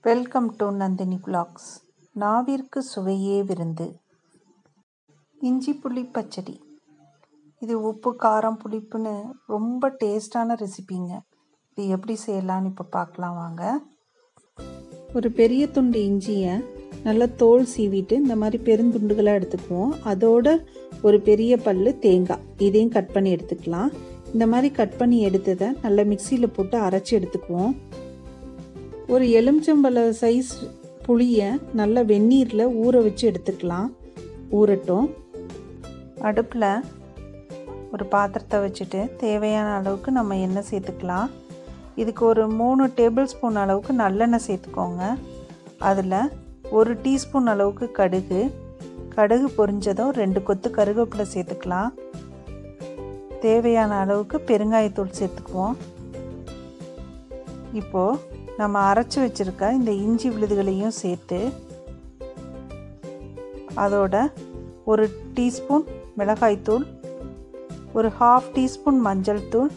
welcome to Nandini vlogs நாவிற்கு சுவையே விருந்து இஞ்சி புளி பச்சடி இது உப்பு காரம் புளிப்புன்னு ரொம்ப டேஸ்டான ரெசிபிங்க இது எப்படி செய்யலான்னு இப்போ பார்க்கலாம் வாங்க ஒரு பெரிய துண்டு இஞ்சியை நல்லா தோல் சீவிட்டு இந்த மாதிரி பெருந்துண்டுகளாக எடுத்துக்குவோம் அதோட ஒரு பெரிய பல்லு தேங்காய் இதையும் கட் பண்ணி எடுத்துக்கலாம் இந்த மாதிரி கட் பண்ணி எடுத்ததை நல்லா மிக்சியில் போட்டு அரைச்சி எடுத்துக்குவோம் ஒரு எலுமிச்சம்பழ சைஸ் புளியை நல்லா வெந்நீரில் ஊற வச்சு எடுத்துக்கலாம் ஊறட்டும் அடுப்பில் ஒரு பாத்திரத்தை வச்சுட்டு தேவையான அளவுக்கு நம்ம எண்ணெய் சேர்த்துக்கலாம் இதுக்கு ஒரு மூணு டேபிள் ஸ்பூன் அளவுக்கு நல்லெண்ணெய் சேர்த்துக்கோங்க அதில் ஒரு டீஸ்பூன் அளவுக்கு கடுகு கடுகு பொரிஞ்சதும் ரெண்டு கொத்து கருவேப்பிலை சேர்த்துக்கலாம் தேவையான அளவுக்கு பெருங்காயத்தூள் சேர்த்துக்குவோம் இப்போது நம்ம அரைச்சி வச்சுருக்க இந்த இஞ்சி விழுதுகளையும் சேர்த்து அதோட ஒரு டீஸ்பூன் மிளகாய்த்தூள் ஒரு ஹாஃப் டீஸ்பூன் மஞ்சள் தூள்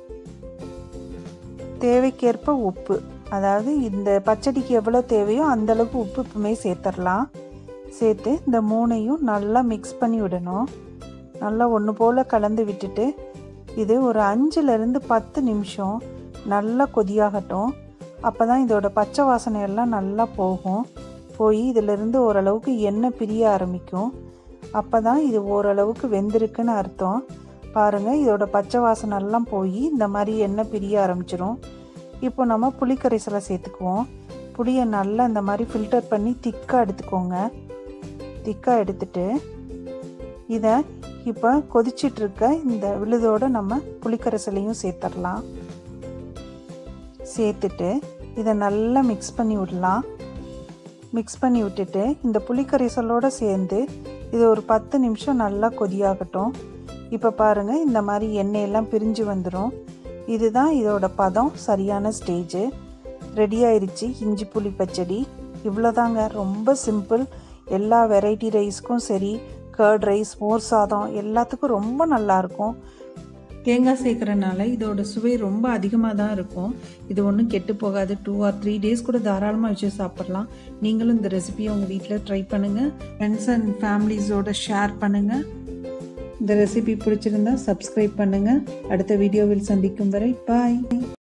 தேவைக்கேற்ப உப்பு அதாவது இந்த பச்சடிக்கு எவ்வளோ தேவையோ அந்தளவுக்கு உப்பு இப்பவுமே சேர்த்துடலாம் சேர்த்து இந்த மூணையும் நல்லா மிக்ஸ் பண்ணி விடணும் நல்லா ஒன்று போல் கலந்து விட்டுட்டு இது ஒரு அஞ்சுலேருந்து பத்து நிமிஷம் நல்லா கொதியாகட்டும் அப்போ தான் இதோட பச்சை வாசனை எல்லாம் நல்லா போகும் போய் இதிலிருந்து ஓரளவுக்கு எண்ணெய் பிரிய ஆரம்பிக்கும் அப்போ தான் இது ஓரளவுக்கு வெந்திருக்குன்னு அர்த்தம் பாருங்கள் இதோட பச்சை வாசனை எல்லாம் போய் இந்த மாதிரி எண்ணெய் பிரிய ஆரம்பிச்சிரும் இப்போ நம்ம புளிக்கரைசலை சேர்த்துக்குவோம் புளியை நல்லா இந்த மாதிரி ஃபில்டர் பண்ணி திக்காக எடுத்துக்கோங்க திக்காக எடுத்துட்டு இதை இப்போ கொதிச்சிட்ருக்க இந்த விழுதோட நம்ம புளிக்கரைசலையும் சேர்த்துடலாம் சேர்த்துட்டு இதை நல்லா மிக்ஸ் பண்ணி விடலாம் மிக்ஸ் பண்ணி விட்டுட்டு இந்த புளிக்கரைசலோடு சேர்ந்து இது ஒரு பத்து நிமிஷம் நல்லா கொதியாகட்டும் இப்போ பாருங்கள் இந்த மாதிரி எண்ணெயெல்லாம் பிரிஞ்சு வந்துடும் இதுதான் இதோட பதம் சரியான ஸ்டேஜு ரெடி ஆயிடுச்சு இஞ்சி புளி பச்சடி இவ்வளோதாங்க ரொம்ப சிம்பிள் எல்லா வெரைட்டி ரைஸ்க்கும் சரி கர்ட் ரைஸ் மோர் சாதம் எல்லாத்துக்கும் ரொம்ப நல்லாயிருக்கும் தேங்காய் சேர்க்குறனால இதோட சுவை ரொம்ப அதிகமாக தான் இருக்கும் இது ஒன்றும் கெட்டு போகாது டூ ஆர் த்ரீ டேஸ் கூட தாராளமாக வச்சு சாப்பிட்லாம் நீங்களும் இந்த ரெசிபியை உங்கள் வீட்டில் ட்ரை பண்ணுங்கள் ஃப்ரெண்ட்ஸ் அண்ட் ஃபேமிலிஸோட ஷேர் பண்ணுங்கள் இந்த ரெசிபி பிடிச்சிருந்தா சப்ஸ்கிரைப் பண்ணுங்கள் அடுத்த வீடியோவில் சந்திக்கும் வரை பாய்